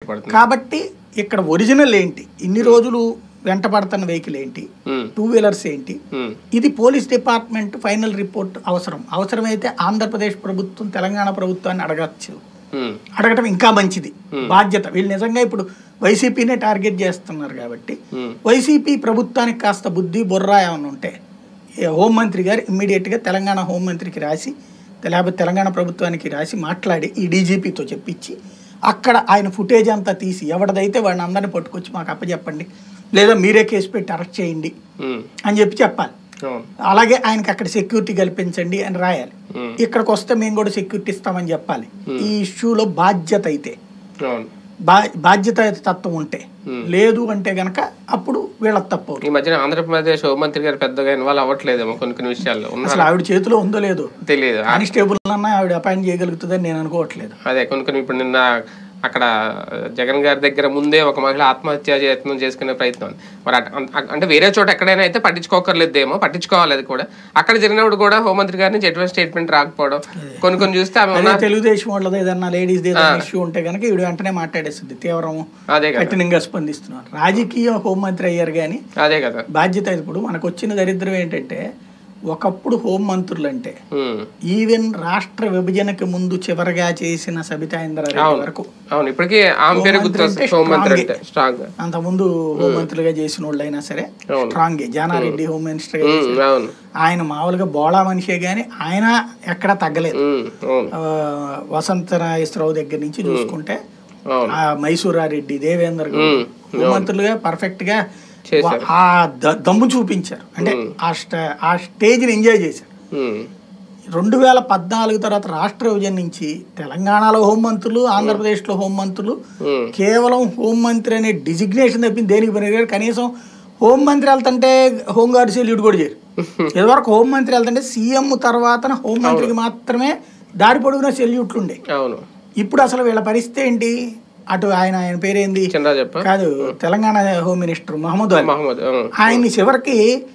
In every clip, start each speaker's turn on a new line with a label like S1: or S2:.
S1: పడుతుంది
S2: కాబట్టి ఇక్కడ ఒరిజినల్ ఏంటి ఇన్ని రోజులు వెంట పడుతున్న వెహికల్ ఏంటి
S1: ఉమ్,
S2: టూ వీలర్స్ ఏంటి
S1: ఉమ్,
S2: ఇది పోలీస్ డిపార్ట్మెంట్ ఫైనల్ రిపోర్ట్ అవసరం అవసరమైతే ఆంధ్రప్రదేశ్ ప్రభుత్వం తెలంగాణ ప్రభుత్వాన్ని అడగచ్చు
S1: ఉమ్,
S2: అడగటం ఇంకా మంచిది బాధ్యత వీళ్ళు నిజంగా ఇప్పుడు వైసీపీనే టార్గెట్ చేస్తున్నారు కాబట్టి
S1: ఉమ్,
S2: వైసీపీ ప్రభుత్వానికి కాస్త బుద్ధి బుర్ర ఏమైనా ఉంటే ఏ హోంమంత్రి గారు ఇమ్మీడియట్గా తెలంగాణ హోంమంత్రికి రాసి లేకపోతే తెలంగాణ ప్రభుత్వానికి రాసి మాట్లాడి ఈ డీజీపీతో చెప్పించి అక్కడ ఆయన ఫుటేజ్ అంతా తీసి ఎవరిదైతే వాడిని అందరిని పట్టుకొచ్చి మాకు అప్పచెప్పండి లేదా మీరే కేసు పెట్టి అరెస్ట్ చేయండి
S1: ఉమ్,
S2: అని చెప్పి చెప్పాలి
S1: అవును
S2: అలాగే ఆయనకి అక్కడ సెక్యూరిటీ కల్పించండి అని రాయాలి
S1: ఉమ్,
S2: ఇక్కడికి వస్తే మేము కూడా సెక్యూరిటీ ఇస్తామని చెప్పాలి ఈ ఇష్యూలో బాధ్యత అయితే
S1: అవును
S2: బా బాధ్యత తత్వం ఉంటే
S1: Hmm.
S2: లేదు అంటే గనక అప్పుడు వీళ్ళ తప్పు అవుతుంది.
S1: ఈ మధ్యన ఆంధ్రప్రదేశ్ హోంమంత్రి గారు పెద్దగా ఇన్వాల్వ్ అవ్వట్లేదేమో కొన్ని కొన్ని విషయాల్లో
S2: అసలు
S1: ఉన్నారు
S2: ఆవిడ చేతిలో ఉందో లేదో
S1: తెలియదు ఆ-
S2: కానిస్టేబుల్ అన్నా ఆవిడ అపాయింట్ చేయగలుగుతుందని నేను అనుకోవట్లేదు
S1: అదే కొన్ని కొన్ని ఇప్పుడు నిన్న అక్కడ జగన్ గారి దగ్గర ముందే ఒక మహిళ ఆత్మహత్య యత్నం చేసుకునే ప్రయత్నం మరి అట్- అం- అంటే వేరే చోట ఎక్కడైనా అయితే పట్టించుకోకర్లేదేమో పట్టించుకోవాలి అది కూడా అక్కడ జరిగినప్పుడు కూడా హోంమంత్రి గారి నుంచి ఎటువంటి స్టేట్మెంట్ రాకపోవడం కొన్ని కొన్ని చూస్తే ఆమె
S2: అదే
S1: ఉన్నారు
S2: తెలుగుదేశం వాళ్ళది ఏదన్నా లేడీస్ ఏదైనా ఇష్యూ ఉంటే కనుక ఈవిడ వెంటనే మాట్లాడేస్తుంది తీవ్రం
S1: అదే కదా
S2: కఠినంగా స్పందిస్తున్నారు రాజకీయ హోంమంత్రి అయ్యారు కానీ
S1: అదే కదా
S2: బాధ్యత ఇప్పుడు మనకు వచ్చిన దరిద్రం ఏంటంటే ఒకప్పుడు హోంమంత్రులు అంటే
S1: ఉమ్.
S2: ఈవెన్ రాష్ట్ర విభజనకు ముందు చివరగా చేసిన సబితా ఇంద్రారెడ్డి వరకు
S1: అవును ఇప్పటికీ ఆమె పేరు గుర్తు
S2: అంటే
S1: హోంమంత్రి
S2: strong
S1: అంటే స్ట్రాంగ్
S2: అంతకుముందు హోంమంత్రులుగా చేసిన వాళ్ళు అయినా సరే
S1: అవును.
S2: స్ట్రాంగ్ జానారెడ్డి హోమ్ మినిస్టర్ గా
S1: ఉమ్, అవును
S2: ఆయన మామూలుగా బోళా మనిషే గాని ఆయన ఎక్కడా తగ్గలేదు
S1: ఉమ్, అవును
S2: ఆ, వసంత నాగేశ్వరరావు దగ్గర నుంచి చూసుకుంటే
S1: అవును
S2: ఆ మైసూరారెడ్డి దేవేందర్ గౌడ్
S1: ఉమ్,
S2: హోంమంత్రులుగా పర్ఫెక్ట్ గా
S1: చేశారు.
S2: ఆ ద- దమ్ము చూపించారు అంటే ఆ స్ట- ఆ స్టేజ్ ని ఎంజాయ్ చేశారు
S1: ఉమ్,
S2: రెండు వేల పద్నాలుగు తర్వాత రాష్ట్ర విభజన నుంచి తెలంగాణలో హోంమంత్రులు ఆంధ్రప్రదేశ్లో హోంమంత్రులు
S1: ఉమ్,
S2: కేవలం హోంమంత్రి అనే డిజిగ్నేషన్ తప్పింది దేనికి పనికిరారు కనీసం హోంమంత్రి వెళ్తుంటే హోంగార్డ్ సెల్యూట్ కూడా చేయరు ఇదివరకు హోంమంత్రి వెళ్తుంటే సీఎం తర్వాత హోంమంత్రికి మాత్రమే దారి పొడుగున సెల్యూట్లు ఉండే
S1: అవును
S2: ఇప్పుడు అసలు వీళ్ళ పరిస్థితి ఏంటి అటు ఆయన ఆయన పేరేంది
S1: చంద్రా చెప్ప
S2: కాదు తెలంగాణ హోమ్ మినిస్టర్ మహమ్మద్ అలీ
S1: మహమ్మద్ ఆ,
S2: ఆయన్ని చివరికి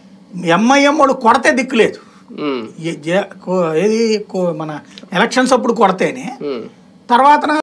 S2: ఎంఐఎం వాడు కొడితే దిక్కులేదు
S1: ఉమ్,
S2: ఏ- జే- కో- ఏది కో- మన ఎలక్షన్స్ అప్పుడు కొడితేనే
S1: ఉమ్.
S2: తర్వాత